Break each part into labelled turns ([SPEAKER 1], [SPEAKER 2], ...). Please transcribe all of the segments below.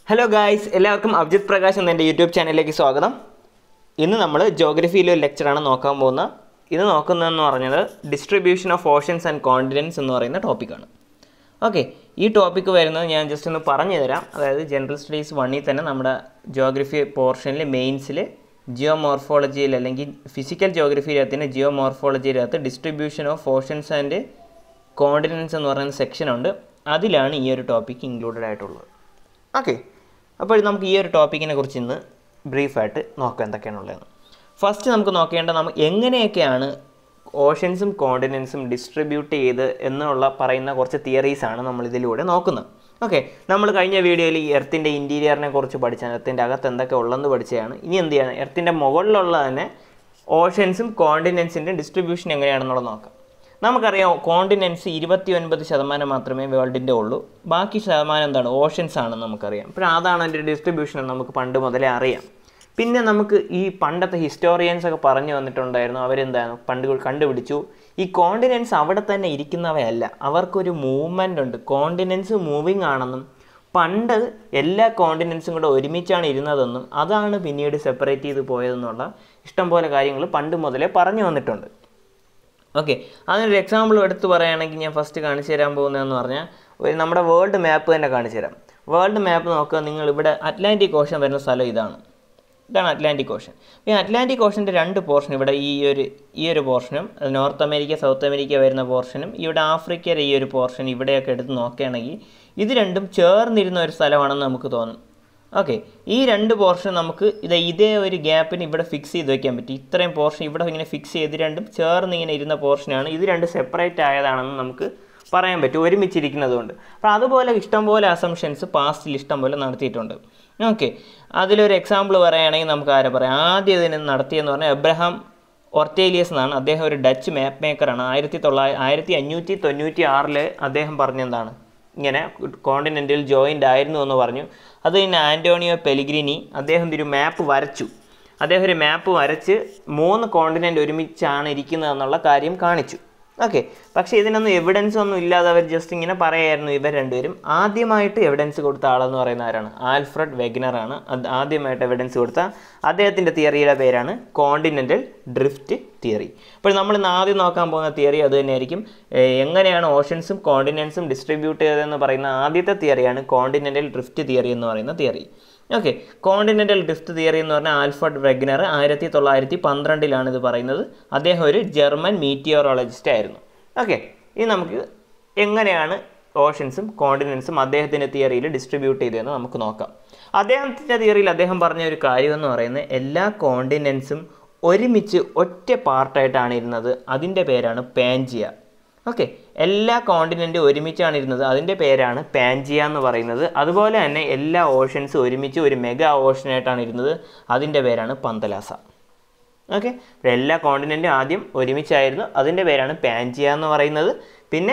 [SPEAKER 1] hello guys എല്ലാവർക്കും അഭിജിത് പ്രകാശ് എന്ന എൻ്റെ യൂട്യൂബ് ചാനലിലേക്ക് സ്വാഗതം ഇന്ന് നമ്മൾ ജോഗ്രഫിയിലെ ഒരു ലെക്ചറാണ് നോക്കാൻ പോകുന്നത് ഇത് നോക്കുന്നതെന്ന് പറഞ്ഞത് distribution of oceans and continents എന്ന് പറയുന്ന ടോപ്പിക്കാണ് ഓക്കെ ഈ ടോപ്പിക്ക് വരുന്നത് ഞാൻ ജസ്റ്റ് ഒന്ന് പറഞ്ഞു തരാം അതായത് ജനറൽ സ്റ്റഡീസ് വണ്ണിൽ തന്നെ നമ്മുടെ ജോഗ്രഫി പോർഷനിൽ മെയിൻസിൽ ജിയോമോർഫോളജിയിൽ അല്ലെങ്കിൽ ഫിസിക്കൽ ജോഗ്രഫിയിലകത്തിന് ജിയോമോർഫോളജിയിലകത്ത് distribution of oceans and continents എന്ന് പറയുന്ന സെക്ഷനുണ്ട് അതിലാണ് ഈ ഒരു ടോപ്പിക്ക് ഇൻക്ലൂഡഡ് ആയിട്ടുള്ളത് ഓക്കെ അപ്പോൾ നമുക്ക് ഈ ഒരു ടോപ്പിക്കിനെ കുറിച്ച് ഇന്ന് ബ്രീഫായിട്ട് നോക്കാം എന്തൊക്കെയാണുള്ളതെന്ന് ഫസ്റ്റ് നമുക്ക് നോക്കേണ്ടത് നമ്മൾ എങ്ങനെയൊക്കെയാണ് ഓഷൻസും കോണ്ടിനൻസും ഡിസ്ട്രിബ്യൂട്ട് ചെയ്ത് എന്നുള്ള പറയുന്ന കുറച്ച് തിയറീസാണ് നമ്മൾ ഇതിലൂടെ നോക്കുന്നത് ഓക്കെ നമ്മൾ കഴിഞ്ഞ വീഡിയോയിൽ ഈ എർത്തിൻ്റെ ഇൻറ്റീരിയറിനെ കുറിച്ച് പഠിച്ചാണ് എർത്തിൻ്റെ അകത്ത് എന്തൊക്കെ ഉള്ളതെന്ന് പഠിച്ചതാണ് ഇനി എന്ത് ചെയ്യണം എർത്തിൻ്റെ മുകളിലുള്ള തന്നെ ഓഷൻസും കോണ്ടിനൻസിൻ്റെയും ഡിസ്ട്രിബ്യൂഷൻ എങ്ങനെയാണെന്നുള്ളത് നോക്കാം നമുക്കറിയാം കോണ്ടിനെൻസ് ഇരുപത്തി ഒൻപത് ശതമാനം മാത്രമേ വേൾഡിൻ്റെ ഉള്ളൂ ബാക്കി ശതമാനം എന്താണ് ഓഷൻസ് ആണെന്ന് നമുക്കറിയാം അപ്പോൾ അതാണ് അതിൻ്റെ ഡിസ്ട്രിബ്യൂഷൻ നമുക്ക് പണ്ട് മുതലേ അറിയാം പിന്നെ നമുക്ക് ഈ പണ്ടത്തെ ഹിസ്റ്റോറിയൻസ് ഒക്കെ പറഞ്ഞു വന്നിട്ടുണ്ടായിരുന്നു അവരെന്താണ് പണ്ട് കണ്ടുപിടിച്ചു ഈ കോണ്ടിനെൻസ് അവിടെ തന്നെ ഇരിക്കുന്നവയല്ല അവർക്കൊരു മൂവ്മെൻ്റ് ഉണ്ട് കോണ്ടിനെൻസ് മൂവിങ് ആണെന്നും പണ്ട് എല്ലാ കോണ്ടിനെൻസും കൂടെ ഒരുമിച്ചാണ് ഇരുന്നതെന്നും അതാണ് പിന്നീട് സെപ്പറേറ്റ് ചെയ്ത് പോയതെന്നുള്ള ഇഷ്ടംപോലെ കാര്യങ്ങൾ പണ്ട് മുതലേ പറഞ്ഞു വന്നിട്ടുണ്ട് ഓക്കെ അതിനൊരു എക്സാമ്പിൾ എടുത്ത് പറയുകയാണെങ്കിൽ ഞാൻ ഫസ്റ്റ് കാണിച്ചു തരാൻ പോകുന്നതെന്ന് പറഞ്ഞാൽ ഒരു നമ്മുടെ വേൾഡ് മാപ്പ് തന്നെ കാണിച്ചു തരാം വേൾഡ് മാപ്പ് നോക്കുക നിങ്ങൾ ഇവിടെ അറ്റ്ലാന്റിക് ഓഷൻ വരുന്ന സ്ഥലം ഇതാണ് ഇതാണ് അറ്റ്ലാന്റിക് ഓഷൻ ഈ അറ്റ്ലാന്റിക് ഓഷൻ്റെ രണ്ട് പോർഷൻ ഇവിടെ ഈ ഒരു ഈ ഒരു പോർഷനും നോർത്ത് അമേരിക്ക സൗത്ത് അമേരിക്ക വരുന്ന പോർഷനും ഇവിടെ ആഫ്രിക്കയുടെ ഈ ഒരു പോർഷൻ ഇവിടെയൊക്കെ എടുത്ത് നോക്കുകയാണെങ്കിൽ ഇത് രണ്ടും ചേർന്നിരുന്ന ഒരു സ്ഥലമാണെന്ന് നമുക്ക് തോന്നും ഓക്കെ ഈ രണ്ട് പോർഷൻ നമുക്ക് ഇത് ഇതേ ഒരു ഗ്യാപ്പിന് ഇവിടെ ഫിക്സ് ചെയ്ത് വെക്കാൻ പറ്റും ഇത്രയും പോർഷൻ ഇവിടെ ഇങ്ങനെ ഫിക്സ് ചെയ്ത് രണ്ടും ചേർന്ന് ഇങ്ങനെ ഇരുന്ന പോർഷനാണ് ഇത് രണ്ട് സെപ്പറേറ്റ് ആയതാണെന്ന് നമുക്ക് പറയാൻ പറ്റും ഒരുമിച്ചിരിക്കുന്നത് കൊണ്ട് അപ്പോൾ അതുപോലെ ഇഷ്ടംപോലെ അസംഷൻസ് പാസ്റ്റിൽ ഇഷ്ടംപോലെ നടത്തിയിട്ടുണ്ട് ഓക്കെ അതിലൊരു എക്സാമ്പിൾ പറയുകയാണെങ്കിൽ നമുക്ക് ആരെ പറയാം ആദ്യം ഇതിന് നടത്തിയെന്ന് പറഞ്ഞാൽ എബ്രഹാം ഒർട്ടേലിയസ് എന്നാണ് അദ്ദേഹം ഒരു ഡച്ച് മാപ്പ് മേക്കറാണ് ആയിരത്തി തൊള്ളായിരത്തി ആയിരത്തി അഞ്ഞൂറ്റി തൊണ്ണൂറ്റി ആറിൽ അദ്ദേഹം പറഞ്ഞെന്താണ് ഇങ്ങനെ കോണ്ടിനെൻറ്റിൽ ജോയിൻ്റ് ആയിരുന്നു എന്ന് പറഞ്ഞു അത് കഴിഞ്ഞ് ആൻറ്റോണിയോ പെലിഗ്രിനി അദ്ദേഹം ഒരു മാപ്പ് വരച്ചു അദ്ദേഹം ഒരു മാപ്പ് വരച്ച് മൂന്ന് കോണ്ടിനെൻ്റ് ഒരുമിച്ചാണ് ഇരിക്കുന്നതെന്നുള്ള കാര്യം കാണിച്ചു ഓക്കെ പക്ഷേ ഇതിനൊന്നും എവിഡൻസ് ഒന്നും ഇല്ലാതെ അവർ ജസ്റ്റ് ഇങ്ങനെ പറയായിരുന്നു ഇവർ രണ്ടുപേരും ആദ്യമായിട്ട് എവിഡൻസ് കൊടുത്ത ആളെന്ന് പറയുന്ന ആരാണ് ആൽഫ്രഡ് വെഗ്നറാണ് അത് ആദ്യമായിട്ട് എവിഡൻസ് കൊടുത്ത അദ്ദേഹത്തിൻ്റെ തിയറിയുടെ പേരാണ് കോണ്ടിനെൻ്റൽ ഡ്രിഫ്റ്റ് തിയറി അപ്പോൾ നമ്മൾ ഇന്ന് ആദ്യം നോക്കാൻ പോകുന്ന തിയറി അത് തന്നെയായിരിക്കും എങ്ങനെയാണ് ഓഷൻസും കോണ്ടിനെൻസും ഡിസ്ട്രിബ്യൂട്ട് ചെയ്തതെന്ന് പറയുന്ന ആദ്യത്തെ തിയറിയാണ് കോണ്ടിനെൻ്റൽ ഡ്രിഫ്റ്റ് തിയറി എന്ന് പറയുന്ന theory okay continental drift theory എന്ന് പറഞ്ഞാൽ ആൽഫർഡ് വെഗ്നർ ആയിരത്തി തൊള്ളായിരത്തി പന്ത്രണ്ടിലാണ് ഇത് പറയുന്നത് അദ്ദേഹം ഒരു ജർമ്മൻ മീറ്റിയോറോളജിസ്റ്റ് ആയിരുന്നു ഓക്കെ ഇനി നമുക്ക് എങ്ങനെയാണ് ഓഷൻസും കോണ്ടിനെൻസും അദ്ദേഹത്തിൻ്റെ തിയറിയിൽ ഡിസ്ട്രിബ്യൂട്ട് ചെയ്തതെന്ന് നമുക്ക് നോക്കാം അദ്ദേഹത്തിൻ്റെ തിയറിയിൽ അദ്ദേഹം പറഞ്ഞ ഒരു കാര്യം എന്ന് പറയുന്നത് എല്ലാ കോണ്ടിനെൻസും ഒരുമിച്ച് ഒറ്റ പാർട്ടായിട്ടാണ് ഇരുന്നത് അതിൻ്റെ പേരാണ് പാൻജിയ ഓക്കെ എല്ലാ കോണ്ടിനെൻറ്റും ഒരുമിച്ചാണ് ഇരുന്നത് അതിൻ്റെ പേരാണ് പാൻജിയ എന്ന് പറയുന്നത് അതുപോലെ തന്നെ എല്ലാ ഓഷൻസും ഒരുമിച്ച് ഒരു മെഗാ ഓഷനായിട്ടാണ് ഇരുന്നത് അതിൻ്റെ പേരാണ് പന്തലാസ ഓക്കെ എല്ലാ കോണ്ടിനെൻറ്റും ആദ്യം ഒരുമിച്ചായിരുന്നു അതിൻ്റെ പേരാണ് പാൻജിയ എന്ന് പറയുന്നത് പിന്നെ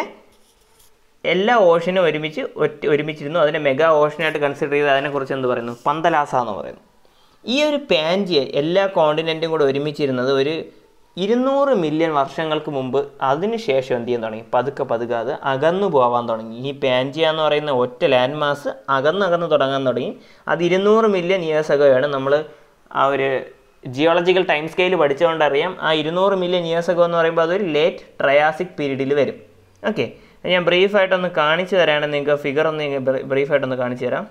[SPEAKER 1] എല്ലാ ഓഷനും ഒരുമിച്ച് ഒറ്റ ഒരുമിച്ചിരുന്നു അതിനെ മെഗാ ഓഷനായിട്ട് കൺസിഡർ ചെയ്ത് അതിനെക്കുറിച്ച് എന്ത് പറയുന്നു പന്തലാസ എന്ന് പറയുന്നു ഈ ഒരു പാൻജിയ എല്ലാ കോണ്ടിനെൻറ്റും കൂടെ ഒരുമിച്ചിരുന്നത് ഒരു ഇരുന്നൂറ് മില്യൺ വർഷങ്ങൾക്ക് മുമ്പ് അതിനുശേഷം എന്ത് ചെയ്യാൻ തുടങ്ങി പതുക്കെ പതുക്കെ അത് അകന്നു പോകാൻ തുടങ്ങി ഈ പാൻജിയ എന്ന് പറയുന്ന ഒറ്റ ലാൻഡ് മാസ് അകന്നകന്ന് തുടങ്ങാൻ തുടങ്ങി അത് ഇരുന്നൂറ് മില്യൺ ഇയേഴ്സ് അകോയാണ് നമ്മൾ ആ ഒരു ജിയോളജിക്കൽ ടൈം സ്കെയിൽ പഠിച്ചുകൊണ്ട് അറിയാം ആ ഇരുന്നൂറ് മില്യൺ ഇയേഴ്സ് അകോ എന്ന് പറയുമ്പോൾ അതൊരു ലേറ്റ് ട്രയാസിക് പീരീഡിൽ വരും ഓക്കെ ഞാൻ ബ്രീഫായിട്ടൊന്ന് കാണിച്ചു തരാണ് നിങ്ങൾക്ക് ഫിഗർ ഒന്ന് ബ്രീഫായിട്ടൊന്ന് കാണിച്ചു തരാം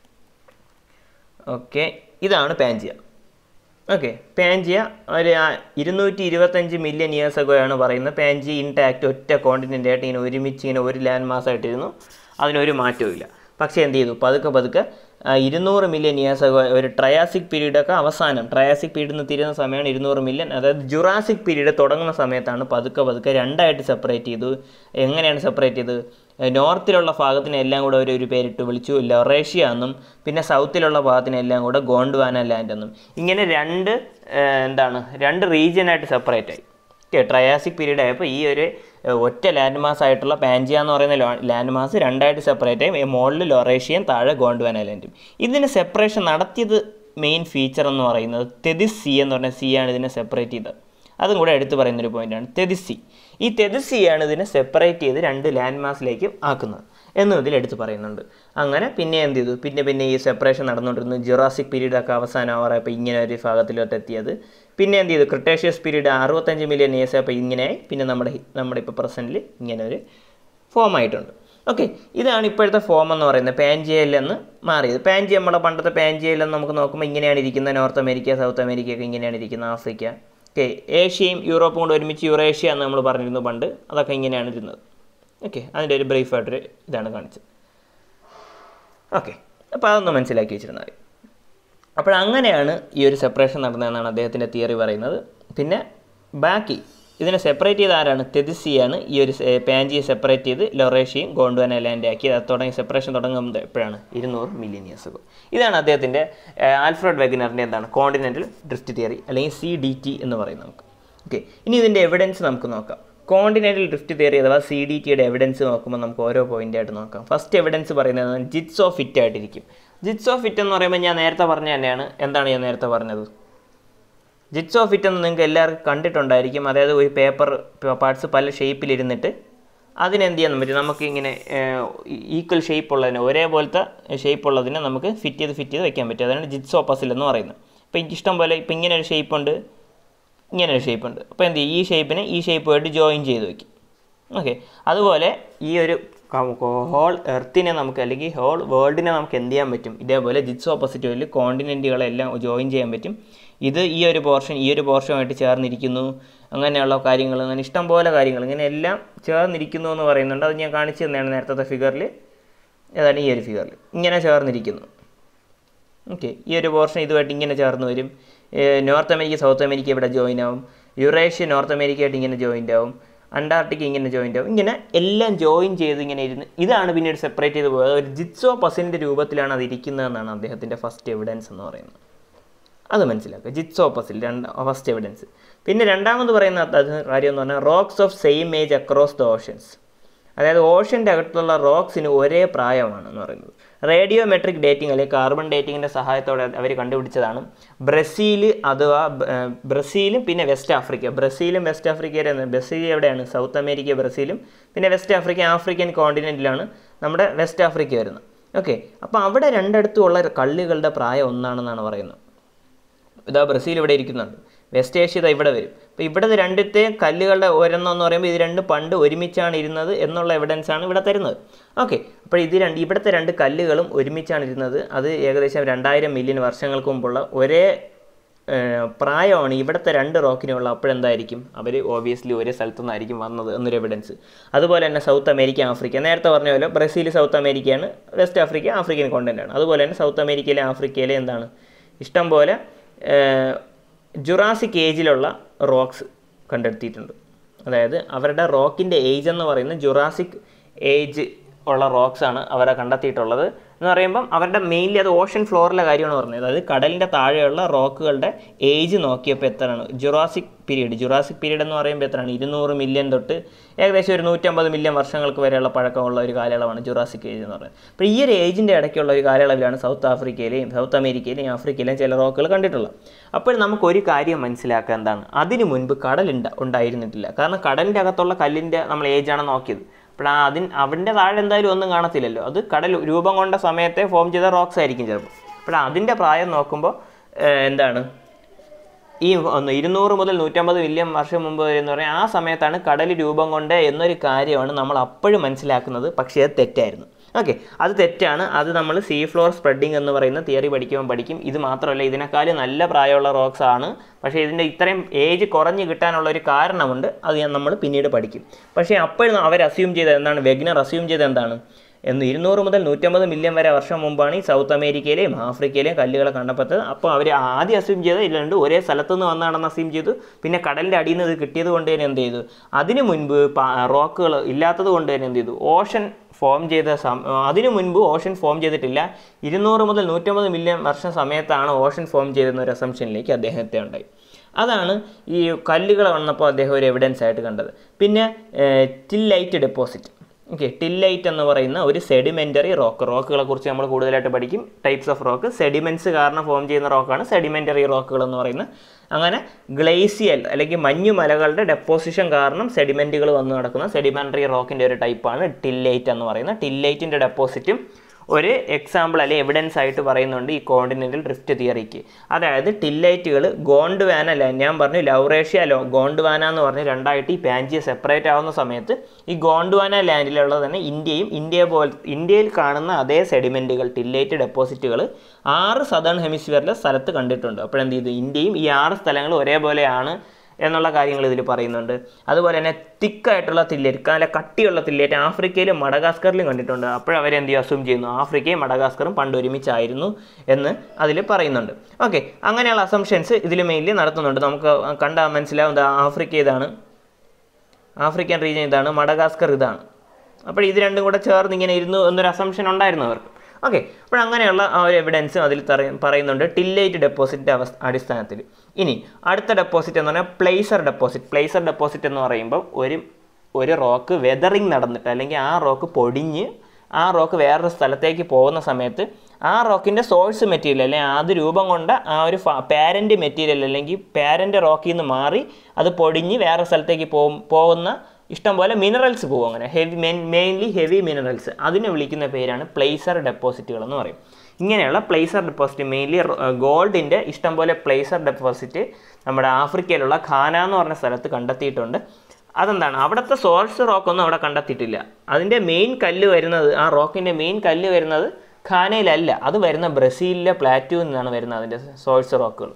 [SPEAKER 1] ഓക്കെ ഇതാണ് പാൻജിയ ഓക്കെ പാൻജിയ ഒരു ഇരുന്നൂറ്റി ഇരുപത്തഞ്ച് മില്യൺ ഇയേഴ്സ് അഗോയാണ് പറയുന്നത് പാൻജി ഇൻടാക്റ്റ് ഒറ്റ കോണ്ടിനെൻ്റ് ആയിട്ട് ഇങ്ങനെ ഒരുമിച്ച് ഇങ്ങനെ ഒരു ലാൻഡ് മാസ് ആയിട്ടിരുന്നു അതിനൊരു മാറ്റവും ഇല്ല പക്ഷേ എന്ത് ചെയ്തു പതുക്കെ പതുക്കെ ഇരുന്നൂറ് മില്യൺ ഇയേഴ്സ് അഗോ ഒരു ട്രയാസിക് പീരീഡൊക്കെ അവസാനം ട്രയാസിക് പീരീഡ് നിന്ന് തീരുന്ന സമയമാണ് ഇരുന്നൂറ് മില്യൺ അതായത് ജുറാസിക് പീരീഡ് തുടങ്ങുന്ന സമയത്താണ് പതുക്കെ പതുക്കെ രണ്ടായിട്ട് സെപ്പറേറ്റ് ചെയ്തു എങ്ങനെയാണ് സെപ്പറേറ്റ് ചെയ്തത് നോർത്തിലുള്ള ഭാഗത്തിനെ എല്ലാം കൂടെ ഒരു ഒരു പേരിട്ട് വിളിച്ചു ലൊറേഷ്യ എന്നും പിന്നെ സൗത്തിലുള്ള ഭാഗത്തിനെ എല്ലാം കൂടെ ഗോണ്ട്വാന ലാൻഡ് എന്നും ഇങ്ങനെ രണ്ട് എന്താണ് രണ്ട് റീജിയനായിട്ട് സെപ്പറേറ്റ് ആയി ഓക്കെ ട്രയാസിക് പീരീഡ് ആയപ്പോൾ ഈ ഒരു ഒറ്റ ലാൻഡ് മാസ് ആയിട്ടുള്ള പാൻജിയ എന്ന് പറയുന്ന ലാൻഡ് മാസ് രണ്ടായിട്ട് സെപ്പറേറ്റ് ആയി മുകളിൽ ലൊറേഷ്യയും താഴെ ഗോണ്ട്വാന ലാൻഡും ഇതിന് സെപ്പറേഷൻ നടത്തിയത് മെയിൻ ഫീച്ചർ എന്ന് പറയുന്നത് തെതിസ് സി എന്ന് പറഞ്ഞ സി ആണ് ഇതിനെ സെപ്പറേറ്റ് ചെയ്തത് അതും കൂടെ എടുത്തു പറയുന്നൊരു പോയിൻ്റാണ് തെതിസി ഈ തെതിസിയാണ് ഇതിനെ സെപ്പറേറ്റ് ചെയ്ത് രണ്ട് ലാൻഡ് മാസിലേക്ക് ആക്കുന്നത് എന്നും ഇതിൽ എടുത്ത് പറയുന്നുണ്ട് അങ്ങനെ പിന്നെ എന്ത് ചെയ്തു പിന്നെ പിന്നെ ഈ സെപ്പറേഷൻ നടന്നുകൊണ്ടിരുന്നു ജുറാസിക് പീരീഡ് ഒക്കെ അവസാനം ആവാറപ്പോൾ ഇങ്ങനെ ഒരു ഭാഗത്തിലോട്ട് എത്തിയത് പിന്നെ എന്ത് ചെയ്തു ക്രിട്ടേഷ്യസ് പീരീഡ് അറുപത്തഞ്ച് മില്യൺ ഇയേഴ്സ് അപ്പോൾ ഇങ്ങനെയായി പിന്നെ നമ്മുടെ ഹി- നമ്മുടെ ഇപ്പോൾ പ്രസൻറ്റിൽ ഇങ്ങനെ ഒരു ഫോം ആയിട്ടുണ്ട് ഓക്കെ ഇതാണ് ഇപ്പോഴത്തെ ഫോം എന്ന് പറയുന്നത് പാൻജിയയിൽ നിന്ന് മാറിയത് പാൻജി നമ്മുടെ പണ്ടത്തെ പാൻജിയയിൽ നിന്ന് നമുക്ക് നോക്കുമ്പോൾ ഇങ്ങനെയാണ് ഇരിക്കുന്നത് നോർത്ത് അമേരിക്ക സൗത്ത് അമേരിക്ക ഒക്കെ ഇങ്ങനെയാണ് ഇരിക്കുന്നത് ആഫ്രിക്ക ഓക്കെ ഏഷ്യയും യൂറോപ്പും കൂടെ ഒരുമിച്ച് യൂറേഷ്യ എന്ന് നമ്മൾ പറഞ്ഞിരുന്നു പണ്ട് അതൊക്കെ ഇങ്ങനെയാണ് ഇരുന്നത് ഓക്കെ അതിൻ്റെ ഒരു ബ്രീഫായിട്ടൊരു ഇതാണ് കാണിച്ചത് ഓക്കെ അപ്പോൾ അതൊന്ന് മനസ്സിലാക്കി വെച്ചിരുന്നാൽ മതി അപ്പോൾ അങ്ങനെയാണ് ഈ ഒരു സെപ്പറേഷൻ നടന്നതെന്നാണ് അദ്ദേഹത്തിൻ്റെ തിയറി പറയുന്നത് പിന്നെ ബാക്കി ഇതിനെ സെപ്പറേറ്റ് ചെയ്ത ആരാണ് തെതിസിയാണ് ഈ ഒരു പാൻജിയെ സെപ്പറേറ്റ് ചെയ്ത് ലൊറേഷ്യയും ഗോണ്ട്വാന ലാൻഡ് ആക്കി അത് തുടങ്ങി സെപ്പറേഷൻ തുടങ്ങുന്നത് എപ്പോഴാണ് ഇരുന്നൂറ് മില്യൺ ഇയേഴ്സ് അഗോ ഇതാണ് അദ്ദേഹത്തിൻ്റെ ആൽഫ്രഡ് വെഗനറിൻ്റെ എന്താണ് കോണ്ടിനെൻ്റൽ ഡ്രിഫ്റ്റ് തിയറി അല്ലെങ്കിൽ സി ഡി ടി എന്ന് പറയും നമുക്ക് ഓക്കെ ഇനി ഇതിൻ്റെ എവിഡൻസ് നമുക്ക് നോക്കാം കോണ്ടിനെൻ്റൽ ഡ്രിഫ്റ്റ് തിയറി അഥവാ സി ഡി ടിയുടെ എവിഡൻസ് നോക്കുമ്പോൾ നമുക്ക് ഓരോ പോയിന്റ് ആയിട്ട് നോക്കാം ഫസ്റ്റ് എവിഡൻസ് പറയുന്നത് ജിറ്റ്സ് ഓഫ് ഫിറ്റ് ആയിട്ടിരിക്കും ജിറ്റ്സ് ഓഫ് ഫിറ്റ് എന്ന് പറയുമ്പോൾ ഞാൻ നേരത്തെ പറഞ്ഞ തന്നെയാണ് എന്താണ് ഞാൻ നേരത്തെ പറഞ്ഞത് ജിറ്റ്സ് ഓഫ് ഫിറ്റ് എന്ന് നിങ്ങൾക്ക് എല്ലാവർക്കും കണ്ടിട്ടുണ്ടായിരിക്കും അതായത് ഒരു പേപ്പർ പാർട്സ് പല ഷേപ്പിലിരുന്നിട്ട് അതിനെന്ത് ചെയ്യാൻ പറ്റും നമുക്ക് ഇങ്ങനെ ഈക്വൽ ഷേപ്പ് ഉള്ളതിനെ ഒരേപോലത്തെ ഷേപ്പ് ഉള്ളതിനെ നമുക്ക് ഫിറ്റ് ചെയ്ത് ഫിറ്റ് ചെയ്ത് വെക്കാൻ പറ്റും അതാണ് ജിറ്റ്സ് ഓപ്പസിൽ എന്ന് പറയുന്നത് അപ്പോൾ എനിക്ക് ഇഷ്ടം പോലെ ഇപ്പോൾ ഇങ്ങനെ ഒരു ഷേപ്പ് ഉണ്ട് ഇങ്ങനെ ഒരു ഷേപ്പ് ഉണ്ട് അപ്പോൾ എന്ത് ചെയ്യും ഈ ഷേപ്പിനെ ഈ ഷേപ്പുമായിട്ട് ജോയിൻ ചെയ്ത് വെക്കും ഓക്കെ അതുപോലെ ഈ ഒരു ഹോൾ എർത്തിനെ നമുക്ക് അല്ലെങ്കിൽ ഹോൾ വേൾഡിനെ നമുക്ക് എന്ത് ചെയ്യാൻ പറ്റും ഇതേപോലെ ജിറ്റ്സ് ഓപ്പോസിറ്റ് വഴി കോണ്ടിനെൻറ്റുകളെല്ലാം ജോയിൻ ചെയ്യാൻ പറ്റും ഇത് ഈ ഒരു പോർഷൻ ഈ ഒരു പോർഷനുമായിട്ട് ചേർന്നിരിക്കുന്നു അങ്ങനെയുള്ള കാര്യങ്ങൾ അങ്ങനെ ഇഷ്ടം പോലെ കാര്യങ്ങൾ ഇങ്ങനെ എല്ലാം ചേർന്നിരിക്കുന്നു എന്ന് പറയുന്നുണ്ട് അത് ഞാൻ കാണിച്ചു തന്നെയാണ് നേരത്തെ ഫിഗറിൽ ഏതാണ് ഈ ഒരു ഫിഗറിൽ ഇങ്ങനെ ചേർന്നിരിക്കുന്നു ഓക്കെ ഈ ഒരു പോർഷൻ ഇതുമായിട്ട് ഇങ്ങനെ ചേർന്ന് വരും ഏഹ് നോർത്ത് അമേരിക്ക സൗത്ത് അമേരിക്ക ഇവിടെ ജോയിൻ ആവും യുറേഷ്യ നോർത്ത് അമേരിക്കയായിട്ട് ഇങ്ങനെ ജോയിൻ്റ് ആവും അന്റാർട്ടിക്ക ഇങ്ങനെ ജോയിൻ്റ് ആവും ഇങ്ങനെ എല്ലാം ജോയിൻ ചെയ്ത് ഇങ്ങനെ ഇരുന്ന് ഇതാണ് പിന്നീട് സെപ്പറേറ്റ് ചെയ്ത് പോയത് ഒരു ജിറ്റ്സോ പസിൻ്റെ രൂപത്തിലാണ് അത് ഇരിക്കുന്നതെന്നാണ് അദ്ദേഹത്തിൻ്റെ ഫസ്റ്റ് എവിഡൻസ് എന്ന് പറയുന്നത് അത് മനസ്സിലാക്കുക ജിറ്റ്സ് ഓപ്പോസിറ്റ് രണ്ട് ഫസ്റ്റ് എവിഡൻസ് പിന്നെ രണ്ടാമത് പറയുന്ന അത് കാര്യം എന്ന് പറഞ്ഞാൽ rocks of same age across the oceans അതായത് ഓഷൻ്റെ അകത്തുള്ള റോക്സിന് ഒരേ പ്രായമാണ് എന്ന് പറയുന്നത് റേഡിയോ മെട്രിക് ഡേറ്റിംഗ് അല്ലെങ്കിൽ കാർബൺ ഡേറ്റിങ്ങിൻ്റെ സഹായത്തോടെ അവർ കണ്ടുപിടിച്ചതാണ് ബ്രസീൽ അഥവാ ബ- ഏർ ബ്രസീലും പിന്നെ വെസ്റ്റ് ആഫ്രിക്ക ബ്രസീലും വെസ്റ്റ് ആഫ്രിക്കയിലെ ബ്രസീൽ എവിടെയാണ് സൗത്ത് അമേരിക്ക ബ്രസീലും പിന്നെ വെസ്റ്റ് ആഫ്രിക്ക ആഫ്രിക്കൻ കോണ്ടിനെൻറ്റിലാണ് നമ്മുടെ വെസ്റ്റ് ആഫ്രിക്ക വരുന്നത് ഓക്കെ അപ്പോൾ അവിടെ രണ്ടിടത്തുമുള്ള കള്ളികളുടെ പ്രായം ഒന്നാണെന്നാണ് പറയുന്നത് ഇതാ ബ്രസീൽ ഇവിടെ ഇരിക്കുന്നുണ്ട് വെസ്റ്റ് ഏഷ്യ ഇതാ ഇവിടെ വരും അപ്പോൾ ഇവിടെ രണ്ടത്തെ കല്ലുകളുടെ ഒരെണ്ണം എന്ന് പറയുമ്പോൾ ഇത് രണ്ട് പണ്ട് ഒരുമിച്ചാണ് ഇരുന്നത് എന്നുള്ള എവിഡൻസ് ആണ് ഇവിടെ തരുന്നത് ഓക്കെ അപ്പോൾ ഇത് രണ്ട് ഇവിടുത്തെ രണ്ട് കല്ലുകളും ഒരുമിച്ചാണ് ഇരുന്നത് അത് ഏകദേശം രണ്ടായിരം മില്യൺ വർഷങ്ങൾക്ക് മുമ്പുള്ള ഒരേ ഏർ, പ്രായമാണ് ഇവിടുത്തെ രണ്ട് റോക്കിനുള്ള അപ്പോഴെന്തായിരിക്കും അവർ ഓബിയസ്ലി ഒരേ സ്ഥലത്തു നിന്നായിരിക്കും വന്നത് എന്നൊരു എവിഡൻസ് അതുപോലെ തന്നെ സൗത്ത് അമേരിക്ക ആഫ്രിക്ക നേരത്തെ പറഞ്ഞ പോലെ ബ്രസീൽ സൗത്ത് അമേരിക്കയാണ് വെസ്റ്റ് ആഫ്രിക്ക ആഫ്രിക്കൻ കോണ്ടൻ്റാണ് അതുപോലെ തന്നെ സൗത്ത് അമേരിക്കയിലെ ആഫ്രിക്കയിലെ എന്താണ് ഇഷ്ടം പോലെ ജുറാസിക് ഏജിലുള്ള റോക്സ് കണ്ടെടുത്തിയിട്ടുണ്ട് അതായത് അവരുടെ റോക്കിൻ്റെ ഏജ് എന്ന് പറയുന്നത് ജുറാസിക് ഏജ് ഉള്ള റോക്സ് ആണ് അവരെ കണ്ടെത്തിയിട്ടുള്ളത് എന്ന് പറയുമ്പം അവരുടെ മെയിൻലി അത് ഓഷൻ ഫ്ലോറിലെ കാര്യമാണ് പറഞ്ഞത് അതായത് കടലിൻ്റെ താഴെയുള്ള റോക്കുകളുടെ ഏജ് നോക്കിയപ്പോൾ എത്രയാണ് ജുറാസിക് പീരീഡ് ജുറാസിക് പീരീഡ് എന്ന് പറയുമ്പോൾ എത്രയാണ് ഇരുന്നൂറ് മില്യൺ തൊട്ട് ഏകദേശം ഒരു നൂറ്റമ്പത് മില്യൺ വർഷങ്ങൾക്ക് വരെയുള്ള പഴക്കമുള്ള ഒരു കാലയളവാണ് ജുറാസിക് ഏജ് എന്ന് പറയുന്നത് അപ്പോൾ ഈ ഒരു ഏജിൻ്റെ ഇടയ്ക്കുള്ള ഒരു കാലയളവിലാണ് സൗത്ത് ആഫ്രിക്കയിലെയും സൗത്ത് അമേരിക്കയിലെയും ആഫ്രിക്കയിലെയും ചില റോക്കുകൾ കണ്ടിട്ടുള്ളത് അപ്പോൾ നമുക്ക് ഒരു കാര്യം മനസ്സിലാക്കുക എന്താണ് അതിനു മുൻപ് കടൽ ഉണ്ട ഉണ്ടായിരുന്നിട്ടില്ല കാരണം കടലിൻ്റെ അകത്തുള്ള കല്ലിൻ്റെ നമ്മൾ ഏജാണ് നോക്കിയത് അപ്പോൾ ആ അതിന് അവൻ്റെ താഴെ എന്തായാലും ഒന്നും കാണത്തില്ലല്ലോ അത് കടൽ രൂപം കൊണ്ട സമയത്തെ ഫോം ചെയ്ത റോക്സ് ആയിരിക്കും ചിലപ്പോൾ അപ്പോൾ അതിൻ്റെ പ്രായം നോക്കുമ്പോൾ ഏഹ്, എന്താണ് ഈ ഒന്ന് ഇരുന്നൂറ് മുതൽ നൂറ്റമ്പത് മില്യൺ വർഷം മുമ്പ് വരെ എന്ന് പറഞ്ഞാൽ ആ സമയത്താണ് കടൽ രൂപം കൊണ്ട് എന്നൊരു കാര്യമാണ് നമ്മൾ അപ്പോഴും മനസ്സിലാക്കുന്നത് പക്ഷേ അത് തെറ്റായിരുന്നു ഓക്കെ അത് തെറ്റാണ് അത് നമ്മൾ സീ ഫ്ലോർ സ്പ്രെഡിങ് എന്ന് പറയുന്ന തിയറി പഠിക്കുമ്പോൾ പഠിക്കും ഇത് മാത്രമല്ല ഇതിനേക്കാളും നല്ല പ്രായമുള്ള റോക്സ് ആണ് പക്ഷേ ഇതിൻ്റെ ഇത്രയും ഏജ് കുറഞ്ഞ് കിട്ടാനുള്ള ഒരു കാരണമുണ്ട് അത് ഞാൻ നമ്മൾ പിന്നീട് പഠിക്കും പക്ഷേ അപ്പോഴും അവർ അസ്യൂം ചെയ്തത് എന്താണ് വെഗ്നർ അസ്യൂം ചെയ്തത് എന്താണ് എന്ന് ഇരുന്നൂറ് മുതൽ നൂറ്റമ്പത് മില്യൺ വരെ വർഷം മുമ്പാണ് ഈ സൗത്ത് അമേരിക്കയിലെയും ആഫ്രിക്കയിലെയും കല്ലുകളെ കണ്ടെപ്പെട്ടത് അപ്പോൾ അവർ ആദ്യം അസ്യൂം ചെയ്തത് ഇല്ലാണ്ട് ഒരേ സ്ഥലത്തു നിന്ന് വന്നാണെന്ന് അസ്യൂം ചെയ്തു പിന്നെ കടലിൻ്റെ അടിയിൽ നിന്ന് ഇത് കിട്ടിയത് കൊണ്ട് തന്നെ എന്ത് ചെയ്തു അതിനു മുൻപ് റോക്കുകൾ ഇല്ലാത്തത് കൊണ്ട് തന്നെ എന്ത് ചെയ്തു ഓഷൻ ഫോം ചെയ്ത സം അതിനു മുൻപ് ഓഷൻ ഫോം ചെയ്തിട്ടില്ല ഇരുന്നൂറ് മുതൽ നൂറ്റമ്പത് മില്യൺ വർഷം സമയത്താണ് ഓഷൻ ഫോം ചെയ്തെന്ന ഒരു അസംഷനിലേക്ക് അദ്ദേഹത്തെ ഉണ്ടായി അതാണ് ഈ കല്ലുകൾ വന്നപ്പോൾ അദ്ദേഹം ഒരു എവിഡൻസ് ആയിട്ട് കണ്ടത് പിന്നെ tillite deposit okay tillite എന്ന് പറയുന്ന ഒരു സെഡിമെൻ്ററി റോക്ക് റോക്കുകളെ കുറിച്ച് നമ്മൾ കൂടുതലായിട്ട് പഠിക്കും ടൈപ്സ് ഓഫ് റോക്ക് സെഡിമെൻറ്റ്സ് കാരണം ഫോം ചെയ്യുന്ന റോക്കാണ് സെഡിമെൻ്ററി റോക്കുകൾ എന്ന് പറയുന്നത് അങ്ങനെ ഗ്ലേസിയൽ അല്ലെങ്കിൽ മഞ്ഞുമലകളുടെ ഡെപ്പോസിഷൻ കാരണം സെഡിമെൻറ്റുകൾ വന്ന് നടക്കുന്ന സെഡിമെൻ്ററി റോക്കിൻ്റെ ഒരു ടൈപ്പാണ് ടില്ലൈറ്റ് എന്ന് പറയുന്നത് ടില്ലൈറ്റിൻ്റെ ഡെപ്പോസിറ്റും ഒരു എക്സാമ്പിൾ അല്ലെങ്കിൽ എവിഡൻസ് ആയിട്ട് പറയുന്നുണ്ട് ഈ കോണ്ടിനെൻ്റൽ ഡ്രിഫ്റ്റ് തിയറിക്ക് അതായത് ടില്ലൈറ്റുകൾ ഗോണ്ട്വാന അല്ല ഞാൻ പറഞ്ഞു ലൗറേഷ്യ ലോ ഗോണ്ട്വാന എന്ന് പറഞ്ഞ് രണ്ടായിട്ട് ഈ പാൻജിയ സെപ്പറേറ്റ് ആവുന്ന സമയത്ത് ഈ ഗോണ്ട്വാന ലാൻഡിലുള്ള തന്നെ ഇന്ത്യയും ഇന്ത്യ പോലെ ഇന്ത്യയിൽ കാണുന്ന അതേ സെഡിമെൻറ്റുകൾ ടില്ലൈറ്റ് ഡെപ്പോസിറ്റുകൾ ആറ് സദേൺ ഹെമിസ്ഫിയറിലെ സ്ഥലത്ത് കണ്ടിട്ടുണ്ട് അപ്പോഴെന്ത് ചെയ്തു ഇന്ത്യയും ഈ ആറ് സ്ഥലങ്ങൾ ഒരേപോലെയാണ് എന്നുള്ള കാര്യങ്ങൾ ഇതിൽ പറയുന്നുണ്ട് അതുപോലെ തന്നെ തിക്കായിട്ടുള്ള തില്ലേറ്റ് നല്ല കട്ടിയുള്ള തില്ലേറ്റ് ആഫ്രിക്കയിലും മഡഗാസ്കറിലും കണ്ടിട്ടുണ്ട് അപ്പോഴവരെന്ത് ചെയ്യും അസ്യൂം ചെയ്യുന്നു ആഫ്രിക്കയും മഡഗാസ്കറും പണ്ട് ഒരുമിച്ചായിരുന്നു എന്ന് അതിൽ പറയുന്നുണ്ട് ഓക്കെ അങ്ങനെയുള്ള അസംഷൻസ് ഇതിൽ മെയിൻലി നടത്തുന്നുണ്ട് നമുക്ക് കണ്ടാൽ മനസ്സിലാവും ദാ ആഫ്രിക്ക ഇതാണ് ആഫ്രിക്കൻ റീജിയൻ ഇതാണ് മഡഗാസ്കർ ഇതാണ് അപ്പോൾ ഇത് രണ്ടും കൂടെ ചേർന്ന് ഇങ്ങനെ ഇരുന്നു എന്നൊരു അസംഷൻ ഉണ്ടായിരുന്നു അവർക്ക് ഓക്കെ അപ്പോൾ അങ്ങനെയുള്ള ആ ഒരു എവിഡൻസും അതിൽ തറ- പറയുന്നുണ്ട് ടില്ലൈറ്റ് ഡെപ്പോസിറ്റിൻ്റെ അവസ്ഥ അടിസ്ഥാനത്തിൽ ഇനി അടുത്ത ഡെപ്പോസിറ്റ് എന്ന് പറഞ്ഞാൽ പ്ലേസർ ഡെപ്പോസിറ്റ് പ്ലേസർ ഡെപ്പോസിറ്റ് എന്ന് പറയുമ്പോൾ ഒരു ഒരു റോക്ക് വെതറിങ് നടന്നിട്ട് അല്ലെങ്കിൽ ആ റോക്ക് പൊടിഞ്ഞ് ആ റോക്ക് വേറൊരു സ്ഥലത്തേക്ക് പോകുന്ന സമയത്ത് ആ റോക്കിൻ്റെ സോഴ്സ് മെറ്റീരിയൽ അല്ലെങ്കിൽ അത് രൂപം കൊണ്ട ആ ഒരു പാരൻ്റ് മെറ്റീരിയൽ അല്ലെങ്കിൽ പാരൻ്റ് റോക്കിൽ നിന്ന് മാറി അത് പൊടിഞ്ഞ് വേറെ സ്ഥലത്തേക്ക് പോകും പോകുന്ന ഇഷ്ടംപോലെ മിനറൽസ് പോകും അങ്ങനെ heavy main mainly heavy minerals അതിനെ വിളിക്കുന്ന പേരാണ് പ്ലേസർ ഡെപ്പോസിറ്റുകൾ എന്ന് പറയും ഇങ്ങനെയുള്ള പ്ലേസർ ഡെപ്പോസിറ്റ് മെയിൻലി ഗോൾഡിൻ്റെ ഇഷ്ടംപോലെ പ്ലേസർ ഡെപ്പോസിറ്റ് നമ്മുടെ ആഫ്രിക്കയിലുള്ള ഖാന എന്ന് പറഞ്ഞ സ്ഥലത്ത് കണ്ടെത്തിയിട്ടുണ്ട് അതെന്താണ് അവിടുത്തെ സോഴ്സ് റോക്കൊന്നും അവിടെ കണ്ടെത്തിയിട്ടില്ല അതിൻ്റെ മെയിൻ കല്ല് വരുന്നത് ആ റോക്കിൻ്റെ മെയിൻ കല്ല് വരുന്നത് ഖാനയിലല്ല അത് വരുന്ന ബ്രസീലിലെ പ്ലാറ്റുവിൽ നിന്നാണ് വരുന്നത് അതിൻ്റെ സോഴ്സ് റോക്കുകൾ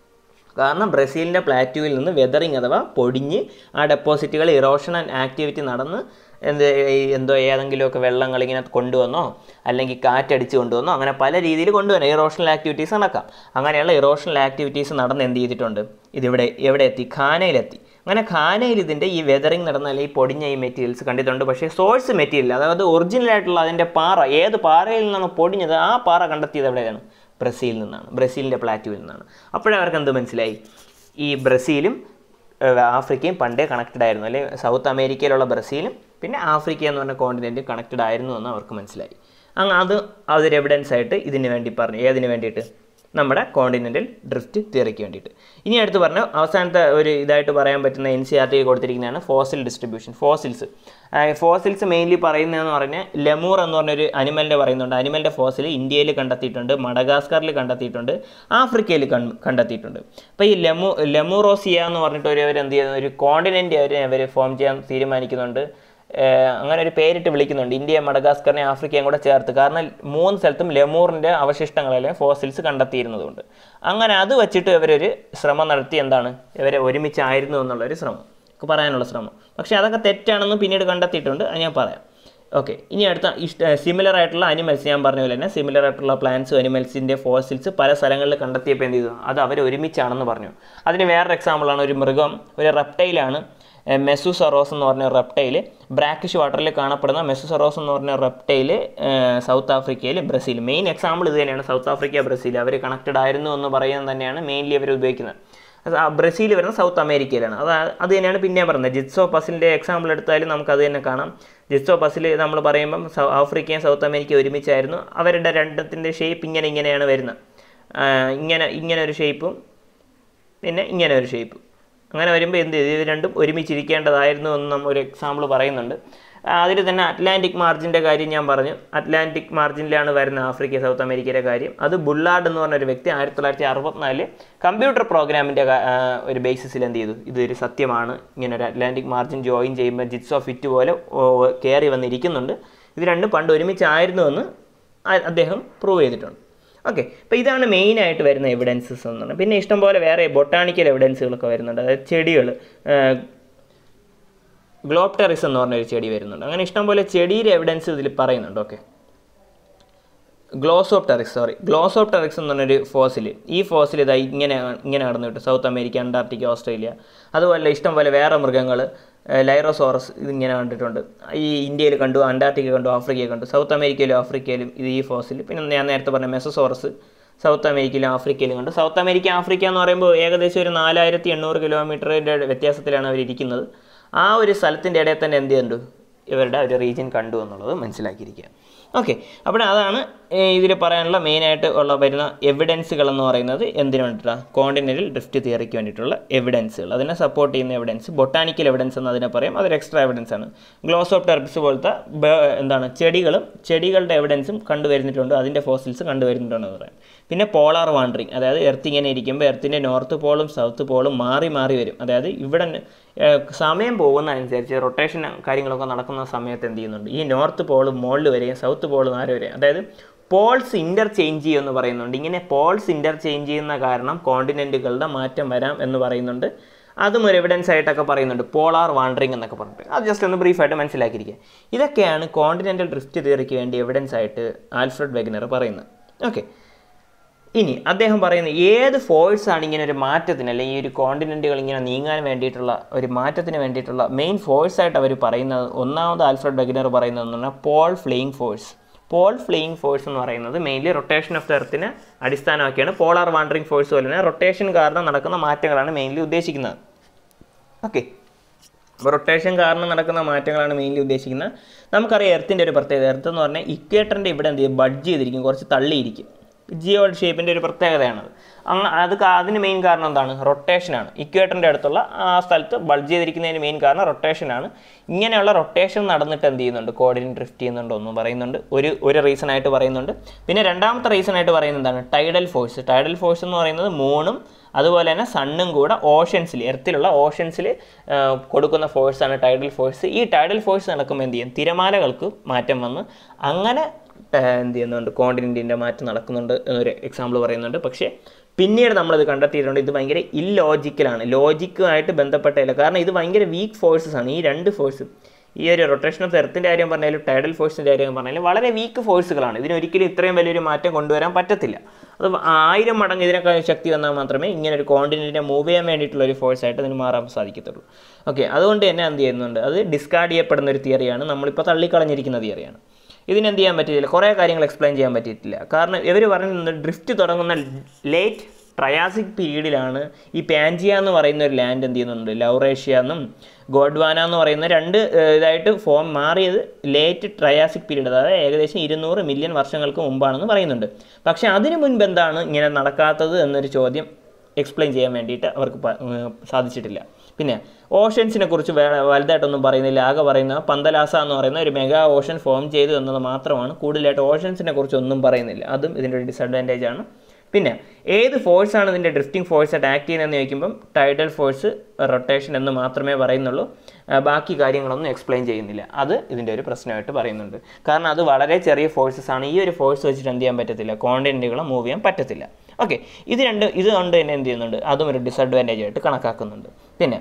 [SPEAKER 1] കാരണം ബ്രസീലിൻ്റെ പ്ലാറ്റ്യൂവിൽ നിന്ന് വെതറിങ് അഥവാ പൊടിഞ്ഞ് ആ ഡെപ്പോസിറ്റുകൾ ഇറോഷൻ ആൻഡ് ആക്ടിവിറ്റി നടന്ന് എന്ത് ഈ എന്തോ ഏതെങ്കിലുമൊക്കെ വെള്ളങ്ങൾ ഇങ്ങനെ കൊണ്ടുവന്നോ അല്ലെങ്കിൽ കാറ്റടിച്ച് കൊണ്ടുവന്നോ അങ്ങനെ പല രീതിയിൽ കൊണ്ടുവരാം ഇറോഷണൽ ആക്ടിവിറ്റീസ് നടക്കാം അങ്ങനെയുള്ള ഇറോഷണൽ ആക്ടിവിറ്റീസ് നടന്ന് എന്ത് ചെയ്തിട്ടുണ്ട് ഇതിവിടെ എവിടെ എത്തി ഖാനയിലെത്തി അങ്ങനെ ഖാനയിൽ ഇതിൻ്റെ ഈ വെതറിങ് നടന്ന അല്ലെങ്കിൽ ഈ പൊടിഞ്ഞ ഈ മെറ്റീരിയൽസ് കണ്ടിട്ടുണ്ട് പക്ഷേ സോഴ്സ് മെറ്റീരിയൽ അതായത് ഒറിജിനൽ ആയിട്ടുള്ള അതിൻ്റെ പാറ ഏത് പാറയിൽ നിന്നാണ് പൊടിഞ്ഞത് ആ പാറ കണ്ടെത്തിയത് എവിടെയാണ് ബ്രസീലിൽ നിന്നാണ് ബ്രസീലിൻ്റെ പ്ലാറ്റുവിൽ നിന്നാണ് അപ്പോഴവർക്ക് എന്ത് മനസ്സിലായി ഈ ബ്രസീലും ഏഹ്, ആഫ്രിക്കയും പണ്ടേ കണക്റ്റഡ് ആയിരുന്നു അല്ലെ സൗത്ത് അമേരിക്കയിലുള്ള ബ്രസീലും പിന്നെ ആഫ്രിക്ക എന്ന് പറഞ്ഞ കോണ്ടിനെൻറ്റ് കണക്റ്റഡ് ആയിരുന്നു എന്ന് അവർക്ക് മനസ്സിലായി അങ്ങ് അത് അതൊരു എവിഡൻസ് ആയിട്ട് ഇതിന് വേണ്ടി പറഞ്ഞു ഏതിന് വേണ്ടിയിട്ട് നമ്മുടെ കോണ്ടിനെൻ്റൽ ഡ്രിഫ്റ്റ് തിയറിക്ക് വേണ്ടിയിട്ട് ഇനി അടുത്ത് പറഞ്ഞ അവസാനത്തെ ഒരു ഇതായിട്ട് പറയാൻ പറ്റുന്ന എൻ സി ആർ ടി കൊടുത്തിരിക്കുന്നതാണ് fossil distribution fossils fossils mainly പറയുന്നതെന്ന് പറഞ്ഞാൽ ലെമൂർ എന്ന് പറഞ്ഞൊരു അനിമലിൻ്റെ പറയുന്നുണ്ട് അനിമലിൻ്റെ ഫോസിൽ ഇന്ത്യയിൽ കണ്ടെത്തിയിട്ടുണ്ട് മഡഗാസ്കറിൽ കണ്ടെത്തിയിട്ടുണ്ട് ആഫ്രിക്കയിൽ കൺ കണ്ടെത്തിയിട്ടുണ്ട് അപ്പോൾ ഈ ലെമു ലെമൂറോസിയ എന്ന് പറഞ്ഞിട്ട് ഒരു അവർ എന്ത് ചെയ്യുന്നു ഒരു കോണ്ടിനെൻ്റ് അവർ അവർ ഫോം ചെയ്യാൻ തീരുമാനിക്കുന്നുണ്ട് ഏഹ് അങ്ങനെ ഒരു പേരിട്ട് വിളിക്കുന്നുണ്ട് ഇന്ത്യ മഡഗാസ്കറിനെ ആഫ്രിക്കയും കൂടെ ചേർത്ത് കാരണം മൂന്ന് സ്ഥലത്തും ലെമൂറിൻ്റെ അവശിഷ്ടങ്ങൾ അല്ലെങ്കിൽ ഫോസിൽസ് കണ്ടെത്തിയിരുന്നതുകൊണ്ട് അങ്ങനെ അത് വെച്ചിട്ട് ഇവരൊരു ശ്രമം നടത്തി എന്താണ് ഇവരെ ഒരുമിച്ചായിരുന്നു എന്നുള്ളൊരു ശ്രമം ഒക്കെ പറയാനുള്ള ശ്രമം പക്ഷേ അതൊക്കെ തെറ്റാണെന്ന് പിന്നീട് കണ്ടെത്തിയിട്ടുണ്ട് അത് ഞാൻ പറയാം ഓക്കെ ഇനി അടുത്ത ഇഷ്ട സിമിലർ ആയിട്ടുള്ള അനിമൽസ് ഞാൻ പറഞ്ഞ പോലെ തന്നെ സിമിലർ ആയിട്ടുള്ള പ്ലാന്റ്സും അനിമൽസിൻ്റെ ഫോസിൽസ് പല സ്ഥലങ്ങളിൽ കണ്ടെത്തിയപ്പോൾ എന്ത് ചെയ്തു അത് അവർ ഒരുമിച്ചാണെന്ന് പറഞ്ഞു അതിന് വേറൊരു എക്സാമ്പിളാണ് ഒരു മൃഗം ഒരു റെപ്റ്റൈലാണ് മെസുസറോസ് എന്ന് പറഞ്ഞ റെപ്റ്റൈൽ ബ്രാക്കിഷ് വാട്ടറിൽ കാണപ്പെടുന്ന മെസുസറോസ് എന്ന് പറഞ്ഞ റെപ്റ്റൈൽ സൗത്ത് ആഫ്രിക്കയിൽ ബ്രസീൽ മെയിൻ എക്സാമ്പിൾ ഇത് തന്നെയാണ് സൗത്ത് ആഫ്രിക്ക ബ്രസീൽ അവർ കണക്റ്റഡ് ആയിരുന്നു എന്ന് പറയുന്നത് തന്നെയാണ് മെയിൻലി അവർ ഉപയോഗിക്കുന്നത് അത് ആ ബ്രസീൽ വരുന്ന സൗത്ത് അമേരിക്കയിലാണ് അത് അത് തന്നെയാണ് പിന്നെ പറയുന്നത് ജിത്സോ പസിലിൻ്റെ എക്സാമ്പിൾ എടുത്താലും നമുക്ക് അത് തന്നെ കാണാം ജിത്സോ പസിൽ നമ്മൾ പറയുമ്പം സൗ ആഫ്രിക്കയും സൗത്ത് അമേരിക്ക ഒരുമിച്ചായിരുന്നു അവരുടെ രണ്ടത്തിൻ്റെ ഷേപ്പ് ഇങ്ങനെ ഇങ്ങനെയാണ് വരുന്നത് ആ, ഇങ്ങനെ ഇങ്ങനെ ഒരു ഷേപ്പും പിന്നെ ഇങ്ങനെ ഒരു ഷേപ്പ് അങ്ങനെ വരുമ്പോൾ എന്ത് ചെയ്തു ഇത് രണ്ടും ഒരുമിച്ചിരിക്കേണ്ടതായിരുന്നു എന്ന് നമ്മൾ ഒരു എക്സാമ്പിൾ പറയുന്നുണ്ട് അതിൽ തന്നെ അറ്റ്ലാന്റിക് മാർജിൻ്റെ കാര്യം ഞാൻ പറഞ്ഞു അറ്റ്ലാന്റിക് മാർജിനിലാണ് വരുന്ന ആഫ്രിക്ക സൗത്ത് അമേരിക്കയുടെ കാര്യം അത് ബുള്ളാർഡ് എന്ന് പറഞ്ഞ ഒരു വ്യക്തി ആയിരത്തി തൊള്ളായിരത്തി അറുപത്തിനാലിൽ കമ്പ്യൂട്ടർ പ്രോഗ്രാമിൻ്റെ ഒരു ബേസിസിൽ എന്ത് ചെയ്തു ഇതൊരു സത്യമാണ് ഇങ്ങനെ ഒരു അറ്റ്ലാന്റിക് മാർജിൻ ജോയിൻ ചെയ്യുമ്പോൾ ജിറ്റ്സ് ഓഫ് ഫിറ്റ് പോലെ കയറി വന്നിരിക്കുന്നുണ്ട് ഇത് രണ്ടും പണ്ട് ഒരുമിച്ചായിരുന്നുവെന്ന് ആ- അദ്ദേഹം പ്രൂവ് ചെയ്തിട്ടുണ്ട് ഓക്കെ അപ്പോൾ ഇതാണ് മെയിനായിട്ട് വരുന്ന എവിഡൻസസ് എന്ന് പറഞ്ഞാൽ പിന്നെ ഇഷ്ടംപോലെ വേറെ ബൊട്ടാണിക്കൽ എവിഡൻസുകളൊക്കെ വരുന്നുണ്ട് അതായത് ചെടികൾ ഗ്ലോപ്റ്ററിസ് എന്ന് പറഞ്ഞൊരു ചെടി വരുന്നുണ്ട് അങ്ങനെ ഇഷ്ടംപോലെ ചെടിയുടെ എവിഡൻസ് ഇതിൽ പറയുന്നുണ്ട് ഓക്കെ ഗ്ലോസോപ്റ്ററിക്സ് സോറി ഗ്ലോസോപ്റ്ററിക്സ് എന്ന് പറഞ്ഞൊരു ഫോസിൽ ഈ ഫോസിൽ ഇതാ ഇങ്ങനെ ഇങ്ങനെ നടന്നു കിട്ടും സൗത്ത് അമേരിക്ക അന്റാർട്ടിക്ക ഓസ്ട്രേലിയ അതുപോലെ ഇഷ്ടംപോലെ വേറെ മൃഗങ്ങൾ ലൈറോസോറസ് ഇതിങ്ങനെ കണ്ടിട്ടുണ്ട് ഈ ഇന്ത്യയിൽ കണ്ടു അന്റാർട്ടിക്ക കണ്ടു ആഫ്രിക്കയിൽ കണ്ടു സൗത്ത് അമേരിക്കയിലും ആഫ്രിക്കയിലും ഇത് ഈ ഫോസിൽ പിന്നെ ഞാൻ നേരത്തെ പറഞ്ഞ മെസസോറസ് സൗത്ത് അമേരിക്കയിലും ആഫ്രിക്കയിലും കണ്ടു സൗത്ത് അമേരിക്ക ആഫ്രിക്ക എന്ന് പറയുമ്പോൾ ഏകദേശം ഒരു നാലായിരത്തി എണ്ണൂറ് കിലോമീറ്ററിൻ്റെ വ്യത്യാസത്തിലാണ് അവർ ഇരിക്കുന്നത് ആ ഒരു സ്ഥലത്തിൻ്റെ ഇടയിൽ തന്നെ എന്ത് ചെയ്യുന്നുണ്ട് ഇവരുടെ ഒരു റീജിയൻ കണ്ടു എന്നുള്ളത് മനസ്സിലാക്കിയിരിക്കുക ഓക്കെ അപ്പോൾ അതാണ് ഇതിൽ പറയാനുള്ള മെയിനായിട്ട് ഉള്ള വരുന്ന എവിഡൻസുകൾ എന്ന് പറയുന്നത് എന്തിനു വേണ്ടിയിട്ടാണ് കോണ്ടിനെൻ്റൽ ഡ്രിഫ്റ്റ് തിയറിക്ക് വേണ്ടിയിട്ടുള്ള എവിഡൻസുകൾ അതിനെ സപ്പോർട്ട് ചെയ്യുന്ന എവിഡൻസ് ബൊട്ടാനിക്കൽ എവിഡൻസ് എന്ന് അതിനെ പറയും അതൊരു എക്സ്ട്രാ എവിഡൻസ് ആണ് ഗ്ലോസ് ഓഫ് ടെർബ്സ് പോലത്തെ ബ- എന്താണ് ചെടികളും ചെടികളുടെ എവിഡൻസും കണ്ടുവരുന്നിട്ടുണ്ട് അതിൻ്റെ ഫോസിൽസ് കണ്ടുവരുന്നുണ്ടെന്ന് പറയാം പിന്നെ പോളാർ വാണ്ടറിങ് അതായത് എർത്ത് ഇങ്ങനെ ഇരിക്കുമ്പോൾ എർത്തിൻ്റെ നോർത്ത് പോളും സൗത്ത് പോളും മാറി മാറി വരും അതായത് ഇവിടെ ഏഹ്, സമയം പോകുന്നതനുസരിച്ച് റൊട്ടേഷൻ കാര്യങ്ങളൊക്കെ നടക്കുന്ന സമയത്ത് എന്ത് ചെയ്യുന്നുണ്ട് ഈ നോർത്ത് പോൾ മുകളിൽ വരെയും സൗത്ത് പോൾ താഴെ വരെയും അതായത് പോൾസ് ഇൻ്റർചേഞ്ച് ചെയ്യുമെന്ന് പറയുന്നുണ്ട് ഇങ്ങനെ പോൾസ് ഇൻ്റർചേഞ്ച് ചെയ്യുന്ന കാരണം കോണ്ടിനെൻറ്റുകളുടെ മാറ്റം വരാം എന്ന് പറയുന്നുണ്ട് അതും ഒരു എവിഡൻസ് ആയിട്ടൊക്കെ പറയുന്നുണ്ട് പോളാർ വാണ്ടറിങ് എന്നൊക്കെ പറഞ്ഞിട്ട് അത് ജസ്റ്റ് ഒന്ന് ബ്രീഫായിട്ട് മനസ്സിലാക്കിയിരിക്കുക ഇതൊക്കെയാണ് കോണ്ടിനെൻ്റൽ ഡ്രിഫ്റ്റ് തിയറിക്ക് വേണ്ടി എവിഡൻസ് ആയിട്ട് ആൽഫ്രഡ് വെഗ്നർ പറയുന്നത് ഓക്കെ ഇനി അദ്ദേഹം പറയുന്ന ഏത് ഫോഴ്സ് ആണ് ഇങ്ങനെ ഒരു മാറ്റത്തിന് അല്ലെങ്കിൽ ഈ ഒരു കോണ്ടിനെൻറ്റുകൾ ഇങ്ങനെ നീങ്ങാൻ വേണ്ടിയിട്ടുള്ള ഒരു മാറ്റത്തിന് വേണ്ടിയിട്ടുള്ള മെയിൻ ഫോഴ്സ് ആയിട്ട് അവർ പറയുന്നത് ഒന്നാമത് ആൽഫ്രഡ് ബെഗിനർ പറയുന്നത് എന്ന് പറഞ്ഞാൽ pole fleeing force pole fleeing force എന്ന് പറയുന്നത് മെയിൻലി റൊട്ടേഷൻ ഓഫ് എർത്തിനെ അടിസ്ഥാനമാക്കിയാണ് പോളാർ വാണ്ടറിങ് ഫോഴ്സ് പോലെ തന്നെ റൊട്ടേഷൻ കാരണം നടക്കുന്ന മാറ്റങ്ങളാണ് മെയിൻലി ഉദ്ദേശിക്കുന്നത് ഓക്കെ അപ്പോൾ റൊട്ടേഷൻ കാരണം നടക്കുന്ന മാറ്റങ്ങളാണ് മെയിൻലി ഉദ്ദേശിക്കുന്നത് നമുക്കറിയാം എർത്തിൻ്റെ ഒരു പ്രത്യേകത എർത്ത് എന്ന് പറഞ്ഞാൽ ഇക്വേറ്ററിൻ്റെ ഇവിടെ എന്ത് ചെയ്യും ബഡ്ജ് ചെയ്തിരിക്കും കുറച്ച് തള്ളിയിരിക്കും ജിയോ ഷേപ്പിൻ്റെ ഒരു പ്രത്യേകതയാണത് അങ്ങ് അത് കാ- അതിന് മെയിൻ കാരണം എന്താണ് റൊട്ടേഷനാണ് ഇക്വേറ്ററിൻ്റെ അടുത്തുള്ള ആ സ്ഥലത്ത് ബൾജ് ചെയ്തിരിക്കുന്നതിന് മെയിൻ കാരണം റൊട്ടേഷനാണ് ഇങ്ങനെയുള്ള റൊട്ടേഷൻ നടന്നിട്ട് എന്ത് ചെയ്യുന്നുണ്ട് കോർഡിനേറ്റ് ഡ്രിഫ്റ്റ് ചെയ്യുന്നുണ്ടോ എന്ന് പറയുന്നുണ്ട് ഒരു ഒരു റീസൺ ആയിട്ട് പറയുന്നുണ്ട് പിന്നെ രണ്ടാമത്തെ റീസൺ ആയിട്ട് പറയുന്നത് എന്താണ് ടൈഡൽ ഫോഴ്സ് ടൈഡൽ ഫോഴ്സ് എന്ന് പറയുന്നത് മൂണും അതുപോലെ തന്നെ സണ്ണും കൂടെ ഓഷൻസിൽ എർത്തിലുള്ള ഓഷൻസിൽ കൊടുക്കുന്ന ഫോഴ്സാണ് ടൈഡൽ ഫോഴ്സ് ഈ ടൈഡൽ ഫോഴ്സ് നടക്കുമ്പോൾ എന്ത് ചെയ്യും തിരമാലകൾക്ക് മാറ്റം വന്ന് അങ്ങനെ ഏഹ്, എന്ത് ചെയ്യുന്നുണ്ട് കോണ്ടിനെൻറ്റിൻ്റെ മാറ്റം നടക്കുന്നുണ്ട് എന്നൊരു എക്സാമ്പിൾ പറയുന്നുണ്ട് പക്ഷേ പിന്നീട് നമ്മളത് കണ്ടെത്തിയിട്ടുണ്ട് ഇത് ഭയങ്കര ഇല്ലോജിക്കലാണ് ലോജിക്കുമായിട്ട് ബന്ധപ്പെട്ടതല്ല കാരണം ഇത് ഭയങ്കര വീക്ക് ഫോഴ്സസ് ആണ് ഈ രണ്ട് ഫോഴ്സ് ഈ ഒരു റൊട്ടേഷൻ ഓഫ് എർത്തിൻ്റെ കാര്യം പറഞ്ഞാലും ടൈഡൽ ഫോഴ്സിൻ്റെ കാര്യം പറഞ്ഞാലും വളരെ വീക്ക് ഫോഴ്സുകളാണ് ഇതിനൊരിക്കലും ഇത്രയും വലിയൊരു മാറ്റം കൊണ്ടുവരാൻ പറ്റത്തില്ല അത് ആയിരം മടങ്ങ് ഇതിനേക്കാൾ ശക്തി വന്നാൽ മാത്രമേ ഇങ്ങനെ ഒരു കോണ്ടിനെൻറ്റിനെ മൂവ് ചെയ്യാൻ വേണ്ടിയിട്ടുള്ള ഒരു ഫോഴ്സ് ആയിട്ട് അതിന് മാറാൻ സാധിക്കത്തുള്ളൂ ഓക്കെ അതുകൊണ്ട് തന്നെ എന്ത് ചെയ്യുന്നുണ്ട് അത് ഡിസ്കാർഡ് ചെയ്യപ്പെടുന്ന ഒരു തിയറിയാണ് നമ്മളിപ്പോൾ തള്ളിക്കളഞ്ഞിരിക്കുന്ന തിയറിയാണ് ഇതിന് എന്ത് ചെയ്യാൻ പറ്റിയില്ല കുറേ കാര്യങ്ങൾ എക്സ്പ്ലെയിൻ ചെയ്യാൻ പറ്റിയിട്ടില്ല കാരണം ഇവർ പറയുന്നത് ഡ്രിഫ്റ്റ് തുടങ്ങുന്ന ലേറ്റ് ട്രയാസിക് പീരീഡിലാണ് ഈ പാൻജിയ എന്ന് പറയുന്ന ഒരു ലാൻഡ് എന്ത് ചെയ്യുന്നുണ്ട് ലൗറേഷ്യ എന്നും ഗോഡ്വാന എന്ന് പറയുന്ന രണ്ട് ഏഹ്, ഇതായിട്ട് ഫോം മാറിയത് ലേറ്റ് ട്രയാസിക് പീരീഡ് അതായത് ഏകദേശം ഇരുന്നൂറ് മില്യൺ വർഷങ്ങൾക്ക് മുമ്പാണെന്ന് പറയുന്നുണ്ട് പക്ഷേ അതിനു മുൻപ് എന്താണ് ഇങ്ങനെ നടക്കാത്തത് എന്നൊരു ചോദ്യം എക്സ്പ്ലെയിൻ ചെയ്യാൻ വേണ്ടിയിട്ട് അവർക്ക് പ- ഏർ സാധിച്ചിട്ടില്ല പിന്നെ ഓഷൻസിനെ കുറിച്ച് വേ വലുതായിട്ടൊന്നും പറയുന്നില്ല ആകെ പറയുന്ന പന്തലാസ എന്ന് പറയുന്ന ഒരു മെഗാ ഓഷൻ ഫോം ചെയ്തു എന്നത് മാത്രമാണ് കൂടുതലായിട്ട് ഓഷൻസിനെ കുറിച്ച് ഒന്നും പറയുന്നില്ല അതും ഇതിൻ്റെ ഒരു ഡിസഡ്വാൻറ്റേജ് ആണ് പിന്നെ ഏത് ഫോഴ്സാണ് ഇതിൻ്റെ ഡ്രിഫ്റ്റിംഗ് ഫോഴ്സ് ആയിട്ട് ആക്ട് ചെയ്യുന്നതെന്ന് ചോദിക്കുമ്പം ടൈഡൽ ഫോഴ്സ് റൊട്ടേഷൻ എന്ന് മാത്രമേ പറയുന്നുള്ളൂ ആ, ബാക്കി കാര്യങ്ങളൊന്നും എക്സ്പ്ലെയിൻ ചെയ്യുന്നില്ല അത് ഇതിൻ്റെ ഒരു പ്രശ്നമായിട്ട് പറയുന്നുണ്ട് കാരണം അത് വളരെ ചെറിയ ഫോഴ്സസ് ആണ് ഈ ഒരു ഫോഴ്സ് വെച്ചിട്ട് എന്ത് ചെയ്യാൻ പറ്റത്തില്ല കോണ്ടിനെൻറ്റുകളെ മൂവ് ചെയ്യാൻ പറ്റത്തില്ല ഓക്കെ ഇത് രണ്ട് ഇത് കൊണ്ട് തന്നെ എന്ത് ചെയ്യുന്നുണ്ട് അതും ഒരു ഡിസഡ്വാൻറ്റേജ് ആയിട്ട് കണക്കാക്കുന്നുണ്ട് പിന്നെ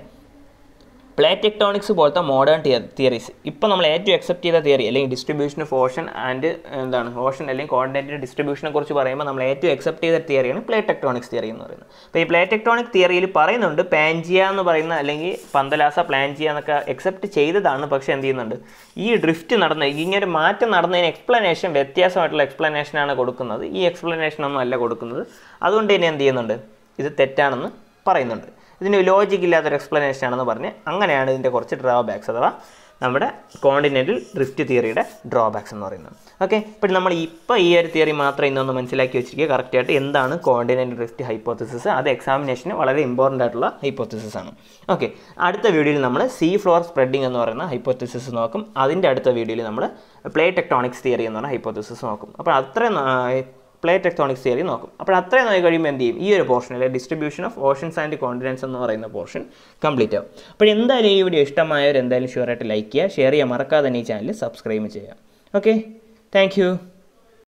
[SPEAKER 1] പ്ലേറ്റ് ടെക്ടോണിക്സ് പോലത്തെ മോഡേൺ തിയറീസ് ഇപ്പോൾ നമ്മൾ ഏറ്റവും അക്സെപ്റ്റ് ചെയ്ത തിയറി അല്ലെങ്കിൽ ഡിസ്ട്രിബ്യൂഷൻ ഓഫ് ഓഷൻ ആൻഡ് എന്താണ് ഓഷൻ അല്ലെങ്കിൽ കോണ്ടിനെൻറ്റിൻ്റെ ഡിസ്ട്രിബ്യൂഷനെ കുറിച്ച് പറയുമ്പോൾ നമ്മൾ ഏറ്റവും അക്സെപ്റ്റ് ചെയ്ത തിയറിയാണ് പ്ലേറ്റ് ടെക്ടോണിക്സ് തിയറി എന്ന് പറയുന്നത് അപ്പോൾ ഈ പ്ലേറ്റ് ടെക്ടോണിക് തിയറിയിൽ പറയുന്നുണ്ട് പാൻജിയ എന്ന് പറയുന്ന അല്ലെങ്കിൽ പന്തലാസ പ്ലാൻജിയ എന്നൊക്കെ അക്സെപ്റ്റ് ചെയ്തതാണ് പക്ഷേ എന്ത് ചെയ്യുന്നുണ്ട് ഈ ഡ്രിഫ്റ്റ് നടന്ന ഇങ്ങനെ ഒരു മാറ്റം നടന്നതിന് എക്സ്പ്ലനേഷൻ വ്യത്യാസമായിട്ടുള്ള എക്സ്പ്ലനേഷനാണ് കൊടുക്കുന്നത് ഈ എക്സ്പ്ലനേഷൻ ഒന്നും അല്ല കൊടുക്കുന്നത് അതുകൊണ്ട് തന്നെ എന്ത് ചെയ്യുന്നുണ്ട് ഇത് തെറ്റാണെന്ന് പറയുന്നുണ്ട് ഇതിന് ലോജിക്ക് ഇല്ലാത്തൊരു എക്സ്പ്ലനേഷൻ ആണെന്ന് പറഞ്ഞ് അങ്ങനെയാണ് ഇതിൻ്റെ കുറച്ച് ഡ്രോബാക്സ് അഥവാ നമ്മുടെ കോണ്ടിനെൻ്റൽ ഡ്രിഫ്റ്റ് തിയറിയുടെ ഡ്രോബാക്സ് എന്ന് പറയുന്നത് ഓക്കെ ഇപ്പോൾ നമ്മൾ ഇപ്പോൾ ഈ ഒരു തിയറി മാത്രം ഇന്നൊന്ന് മനസ്സിലാക്കി വെച്ചിരിക്കുക കറക്റ്റായിട്ട് എന്താണ് കോണ്ടിനെൻ്റൽ ഡ്രിഫ്റ്റ് ഹൈപ്പോത്തിസിസ് അത് എക്സാമിനേഷന് വളരെ ഇമ്പോർട്ടൻ്റ് ആയിട്ടുള്ള ഹൈപ്പോത്തിസിസ് ആണ് ഓക്കെ അടുത്ത വീഡിയോയിൽ നമ്മൾ സീ ഫ്ലോർ സ്പ്രെഡിംഗ് എന്ന് പറയുന്ന ഹൈപ്പോത്തിസിസ് നോക്കും അതിൻ്റെ അടുത്ത വീഡിയോയിൽ നമ്മൾ പ്ലേ ടെക്ടോണിക്സ് തിയറി എന്ന് പറയുന്ന ഹൈപ്പോത്തിസിസ് നോക്കും അപ്പോൾ അത്രയും പ്ലേ ടെക്ടോണിക്സ് തിയറി നോക്കും അപ്പോൾ അത്രയും നോക്കി കഴിയുമ്പോൾ എന്ത് ചെയ്യും ഈ ഒരു പോർഷൻ അല്ലെങ്കിൽ distribution of oceans and continents എന്ന് പറയുന്ന പോർഷൻ കംപ്ലീറ്റ് ആവും അപ്പോൾ എന്തായാലും ഈ വീഡിയോ ഇഷ്ടമായവർ എന്തായാലും ഷുവറായിട്ട് ലൈക്ക് ചെയ്യുക ഷെയർ ചെയ്യുക മറക്കാതെ തന്നെ ഈ ചാനൽ സബ്സ്ക്രൈബ് ചെയ്യുക ഓക്കെ താങ്ക്